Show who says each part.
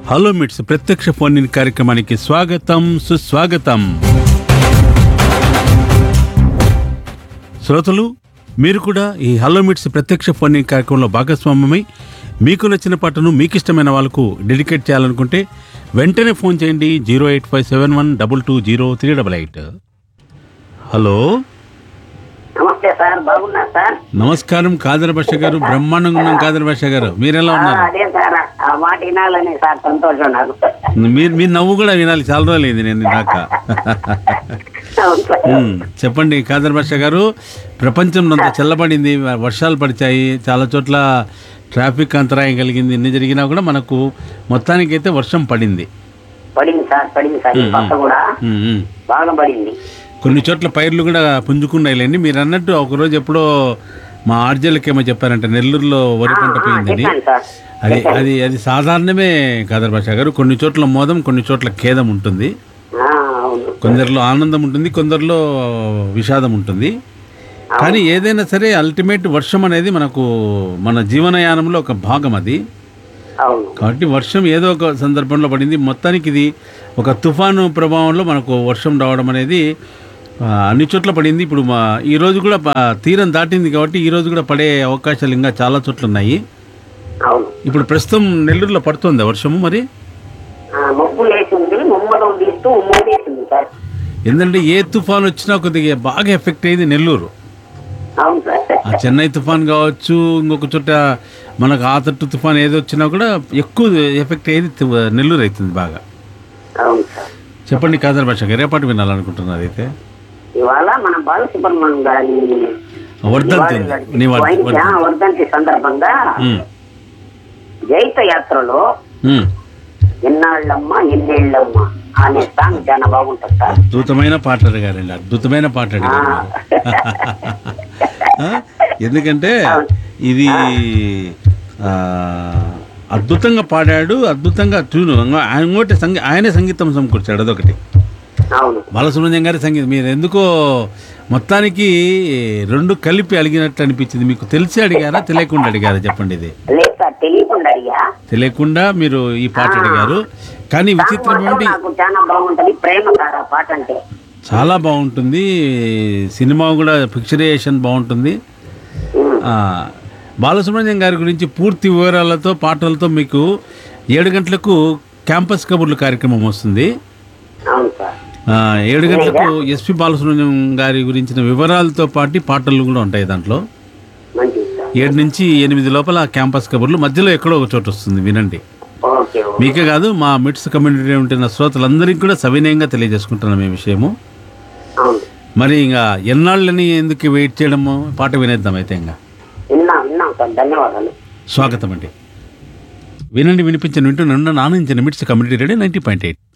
Speaker 1: Hello మిట్స్ ప్రత్యక్ష phone in కార్యక్రమానికి స్వాగతం సుస్వాగతం శ్రోతలు మీరు కూడా ఈ హలో మిట్స్ ప్రత్యక్ష ఫోన్ ఇన్ కార్యక్రమంలో భాగస్వామ్యమై మీకు నచ్చిన పాటను మీకు ఇష్టమైన వాళ్ళకు డెడికేట్ చేయాలనుకుంటే వెంటనే ఫోన్ చేయండి zero eight five seven one double two zero three double eight hello
Speaker 2: నమస్తే సార్ బాగున్నా సార్
Speaker 1: నమస్కారం కాదర్ భాష గారు బ్రహ్మాండంగా ఉన్నాం కాదర్ భాష గారు మీరెలా
Speaker 2: ఆ,
Speaker 1: ఉన్నారు
Speaker 2: అదే సార్ ఆ మాట వినాలని సార్ సంతోషం నాకు
Speaker 1: మీరు మీ నవ్వు కూడా వినాలి చాలా రోజులైంది నేను దాకా
Speaker 2: అవును సార్.
Speaker 1: ఉమ్, చెప్పండి కాదర్ భాష గారు ప్రపంచంలో అంతా చల్లబడింది వర్షాలు పడిచాయి చాలా చోట్ల ట్రాఫిక్ అంతరాయం కలిగింది ఎన్ని జరిగినా కూడా మనకు మొత్తానికైతే వర్షం పడింది
Speaker 2: పడింది సార్ పడింది సార్ ఈ పక్క కూడా
Speaker 1: ఉమ్, ఉమ్.
Speaker 2: బాగా పడింది
Speaker 1: కొన్ని చోట్ల పైర్లు కూడా పుంజుకున్నాయిలేండి మీరు అన్నట్టు ఒకరోజు ఎప్పుడో మా ఆర్జలకేమో చెప్పారంట నెల్లూరులో వరి పంట
Speaker 2: ఆ,
Speaker 1: పోయిందని
Speaker 2: చెప్పాను సార్
Speaker 1: అది అది అది సాధారణమే కాదర్ భాష గారు కొన్ని చోట్ల మోదం కొన్ని చోట్ల ఖేదం ఉంటుంది
Speaker 2: ఆ, అవును
Speaker 1: కొందరిలో ఆనందం ఉంటుంది కొందరిలో విషాదం ఉంటుంది కానీ ఏదైనా సరే అల్టిమేట్ వర్షం అనేది మనకు మన జీవనయానంలో ఒక భాగం అది
Speaker 2: అవును
Speaker 1: కాబట్టి వర్షం ఏదో ఒక సందర్భంలో పడింది మొత్తానికి ఇది ఒక తుఫాను ప్రభావంలో మనకు వర్షం రావడం అనేది ఆ, అన్ని చోట్ల పడింది ఇప్పుడు మా ఈ రోజు కూడా ప- తీరం దాటింది కాబట్టి ఈ రోజు కూడా పడే అవకాశాలు ఇంకా చాలా చోట్ల ఉన్నాయి
Speaker 2: అవును
Speaker 1: ఇప్పుడు ప్రస్తుతం నెల్లూరులో పడుతుందా వర్షము మరి
Speaker 2: ఆ, మబ్బు లేచింది ముమ్మడం తీస్తూ ఉమ్మేసింది సార్
Speaker 1: ఎందుకంటే ఏ తుఫాన్ వచ్చినా కొద్దిగా బాగా ఎఫెక్ట్ అయింది నెల్లూరు
Speaker 2: అవును సార్
Speaker 1: ఆ చెన్నై తుఫాన్ కావచ్చు ఇంకొక చోట మనకు ఆతట్టు తుఫాన్ ఏది వచ్చినా కూడా ఎక్కువ ఎఫెక్ట్ అయ్యేది తు- నెల్లూరు అవుతుంది బాగా
Speaker 2: అవును సార్
Speaker 1: చెప్పండి కాదర్ భాష గారు ఏ పాట వినాలనుకుంటున్నారు అయితే
Speaker 2: ఇవాళ మన బాలసుబ్రహ్మణ్యం గారి
Speaker 1: వర్ధంతి ఉంది. నీ వర్ధ-
Speaker 2: వైద్య
Speaker 1: వర్ధంతి.
Speaker 2: వర్ధంతి సందర్భంగా
Speaker 1: ఉమ్,
Speaker 2: జైత యాత్రలో
Speaker 1: ఉమ్.
Speaker 2: ఎన్నాళ్ళమ్మ ఎన్నేళ్ళమ్మ అనే సాంగ్ చాలా బాగుంటుంది సార్
Speaker 1: అద్భుతమైన పాట అడిగారండి అద్భుతమైన పాట అడిగారు మీరు. ఆ? ఎందుకంటే ఇది ఆ, అద్భుతంగా పాడాడు అద్భుతంగా ట్యూన్ ఆయన ఇంకోటి సంగీ ఆయనే సంగీతం సమకూర్చాడు అదొకటి
Speaker 2: అవును
Speaker 1: బాలసుబ్రహ్మణ్యం గారి సంగీతం మీరు ఎందుకో మొత్తానికి రెండు కలిపి అడిగినట్టు అనిపించింది మీకు తెలిసి అడిగారా తెలియకుండా అడిగారా చెప్పండి ఇది
Speaker 2: లేదు సార్ తెలియకుండా అడిగా
Speaker 1: తెలియకుండా మీరు ఈ పాట అడిగారు కానీ
Speaker 2: సాంగ్
Speaker 1: విచిత్రం
Speaker 2: మాత్రం
Speaker 1: ఏమిటి
Speaker 2: నాకు చాలా బాగుంటది ప్రేమ సార్ ఆ పాట అంటే
Speaker 1: చాలా బాగుంటుంది సినిమా కూడా పిక్చరైజేషన్ బాగుంటుంది
Speaker 2: ఉమ్,
Speaker 1: ఆ, బాలసుబ్రహ్మణ్యం గారి గురించి పూర్తి వివరాలతో పాటలతో మీకు ఏడు గంటలకు క్యాంపస్ కబుర్లు కార్యక్రమం వస్తుంది
Speaker 2: అవును సార్
Speaker 1: ఆ, ఏడు గంటలకు ఎస్పి బాలసుబ్రహ్మణ్యం గారి గురించిన వివరాలతో పాటు పాటలు కూడా ఉంటాయి దాంట్లో
Speaker 2: మంచిది సార్
Speaker 1: ఏడు నుంచి ఎనిమిది లోపల క్యాంపస్ కబుర్లు మధ్యలో ఎక్కడో ఒక చోటు వస్తుంది వినండి
Speaker 2: ఓకే ఓకే
Speaker 1: మీకే కాదు మా మిట్స్ కమ్యూనిటీ ఉంటున్న శ్రోతలందరికీ కూడా సవినయంగా తెలియజేసుకుంటున్నాం ఈ విషయము
Speaker 2: అవును
Speaker 1: మరి ఇంకా ఎన్నాళ్ళని ఎందుకు వెయిట్ చేయడము పాట వినేద్దాం అయితే ఇంకా
Speaker 2: విన్నాం విన్నాం సార్ ధన్యవాదాలు
Speaker 1: స్వాగతం అండి వినండి వినిపించండి వింటూ నిన్న నానించిన MITS community radio ninety point eight